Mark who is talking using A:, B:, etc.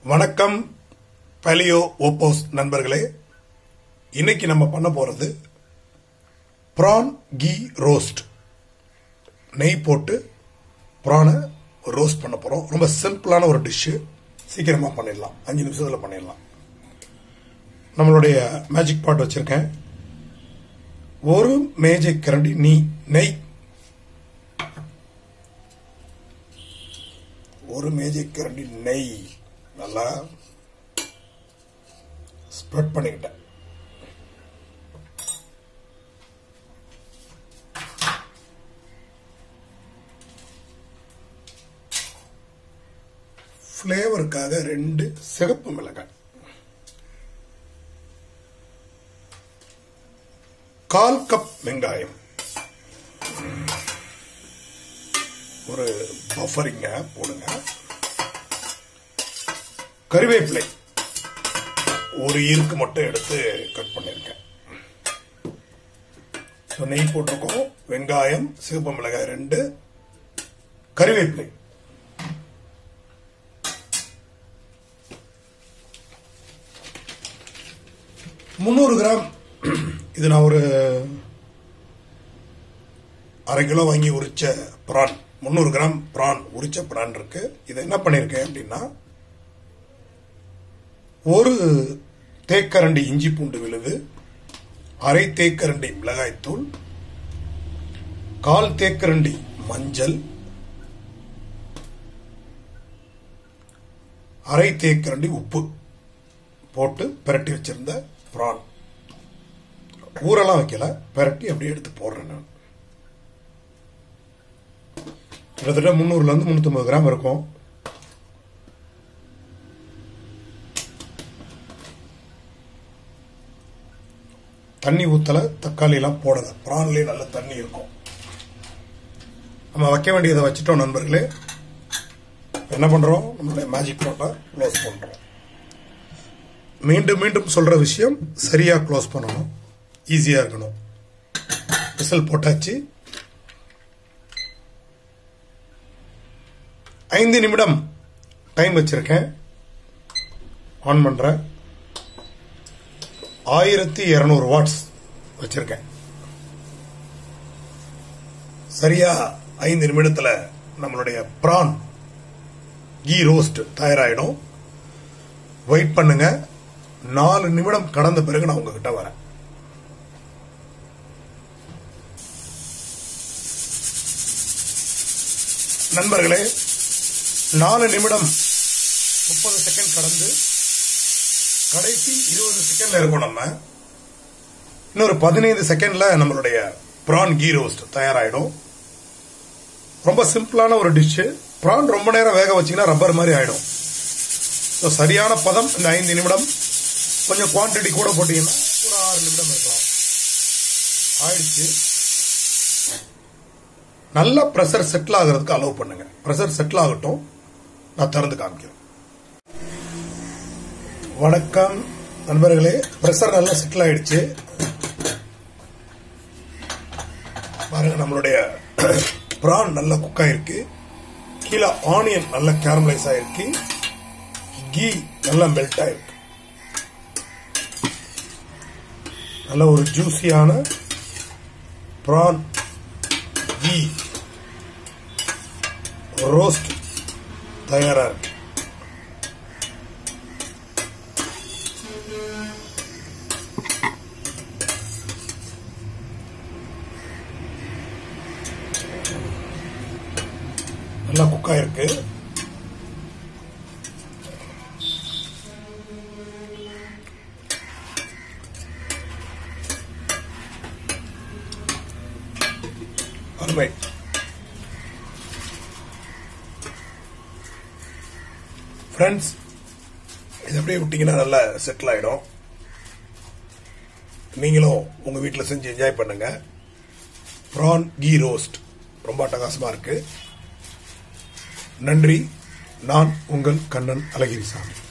A: வணக்கம் பலியோ ஓப்போஸ் நண்பர்களே இன்னைக்கு நம்ம பண்ண போறது ப்ரான் கீ ரோஸ்ட் நெய் போட்டு ப்ரானை ரோஸ்ட் பண்ண போறோம் ரொம்ப சிம்பிளான ஒரு டிஷ்ஷு சீக்கிரமா பண்ணிடலாம் அஞ்சு நிமிஷத்துல பண்ணிடலாம் நம்மளுடைய மேஜிக் பாட் வச்சிருக்கேன் ஒரு மேஜை கரண்டி நீ நெய் ஒரு மேஜை கரண்டி நெய் நல்லா ஸ்ப்ரெட் பண்ணிக்கிட்டேன் ஃப்ளேவருக்காக ரெண்டு சிகப்பு மிளகாய் கால் கப் வெங்காயம் ஒரு பஃபரிங்க போடுங்க கறிவேப்பிலை ஒரு இருக்கு மட்டும் எடுத்து கட் பண்ணிருக்கேன் So, நெய் போட்டிருக்கோம் வெங்காயம் சிவப்பு மிளகாய் ரெண்டு கறிவேப்பிலை முந்நூறு கிராம் இது நான் ஒரு அரை கிலோ வாங்கி உரிச்ச பிரான் முந்நூறு கிராம் பிரான் உரிச்ச பிரான் இருக்கு இதை என்ன பண்ணியிருக்கேன் அப்படின்னா ஒரு தேக்கரண்டி இஞ்சி பூண்டு விழுது அரை தேக்கரண்டி மிளகாய்த்தூள் கால் தேக்கரண்டி மஞ்சள் அரை தேக்கரண்டி உப்பு போட்டு பிரட்டி வச்சிருந்த பிரான் ஊரெல்லாம் வைக்கல பிரட்டி அப்படியே எடுத்து போடுறேன் நான் கிட்டத்தட்ட முந்நூறுல இருந்து முன்னூத்தி கிராம் இருக்கும் தண்ணி ஊத்தல தக்காளி எல்லாம் போடல பிரான்லயே நல்ல தண்ணி இருக்கும் நம்ம வைக்க வேண்டியதை வச்சுட்டோம் நண்பர்களே என்ன பண்றோம் நம்மளுடைய மேஜிக் போட்டா க்ளோஸ் பண்றோம் மீண்டும் மீண்டும் சொல்ற விஷயம் சரியா க்ளோஸ் பண்ணணும் ஈஸியா இருக்கணும் விசில் போட்டாச்சு ஐந்து நிமிடம் டைம் வச்சிருக்கேன் ஆன் பண்றேன் ஆயிரத்தி இருநூறு வாட்ஸ் வச்சிருக்கேன் சரியா ஐந்து நிமிடத்துல நம்மளுடைய பிரான் கீ ரோஸ்ட் தயாராயிடும் வெயிட் பண்ணுங்க நாலு நிமிடம் கடந்த பிறகு நான் உங்ககிட்ட வரேன் நண்பர்களே நாலு நிமிடம் முப்பது செகண்ட் கடந்து கடைசி இருபது செகண்ட்ல இருக்கும் நம்ம இன்னொரு பதினைந்து செகண்ட்ல நம்மளுடைய பிரான் கீ ரோஸ்ட் தயாராயிடும் ரொம்ப சிம்பிளான ஒரு டிஷ் பிரான் ரொம்ப நேரம் வேக வச்சீங்கன்னா ரப்பர் மாதிரி ஆயிடும் ஸோ சரியான பதம் இந்த ஐந்து நிமிடம் கொஞ்சம் குவான்டிட்டி கூட போட்டீங்கன்னா ஒரு ஆறு நிமிடம் இருக்கலாம் ஆயிடுச்சு நல்லா ப்ரெஷர் செட்டில் ஆகிறதுக்கு அலோவ் பண்ணுங்க ப்ரெஷர் செட்டில் ஆகட்டும் நான் திறந்து காமிக்கிறேன் வணக்கம் நண்பர்களே ப்ரெஷர் நல்லா செட்டில் ஆயிடுச்சு பாருங்க நம்மளுடைய பிரான் நல்லா குக் ஆயிருக்கு கீழே ஆனியன் நல்லா கேரமலைஸ் ஆயிருக்கு கீ நல்லா மெல்ட் ஆயிருக்கு நல்ல ஒரு ஜூசியான பிரான் கீ ரோஸ்ட் தயாரா இருக்கு நல்லா குக் ஆயிருக்கு அருமை ஃப்ரெண்ட்ஸ் இது அப்படியே விட்டீங்கன்னா நல்லா செட்டில் ஆயிடும் நீங்களும் உங்க வீட்டில் செஞ்சு என்ஜாய் பண்ணுங்க ப்ரான் கீ ரோஸ்ட் ரொம்ப அட்டகாசமா இருக்கு நன்றி நான் உங்கள் கண்ணன் அழகிரிசாமி